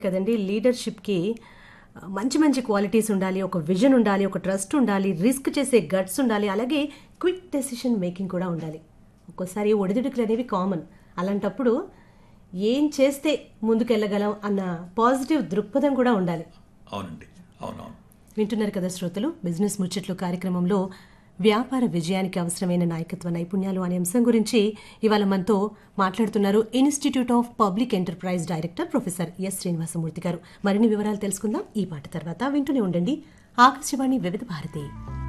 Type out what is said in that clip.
కదండి లీడర్షిప్కి మంచి మంచి క్వాలిటీస్ ఉండాలి ఒక విజన్ ఉండాలి ఒక ట్రస్ట్ ఉండాలి రిస్క్ చేసే గట్స్ ఉండాలి అలాగే క్విక్ డెసిషన్ మేకింగ్ కూడా ఉండాలి ఒక్కోసారి ఒడిదుడుకులు అనేవి కామన్ అలాంటప్పుడు ఏం చేస్తే ముందుకెళ్ళగలం అన్న పాజిటివ్ దృక్పథం కూడా ఉండాలి అవునండి అవునవును వింటున్నారు కదా శ్రోతలు బిజినెస్ ముచ్చట్లు కార్యక్రమంలో వ్యాపార విజయానికి అవసరమైన నాయకత్వ నైపుణ్యాలు అనే అంశం గురించి ఇవాళ మనతో మాట్లాడుతున్నారు institute of public enterprise director professor S Srinivasamurthy garu మరిన్ని వివరాలు తెలుసుకుందాం ఈ పాట తర్వాత వింటూనే ఉండండి ఆకాశవాణి వివిధ భారతి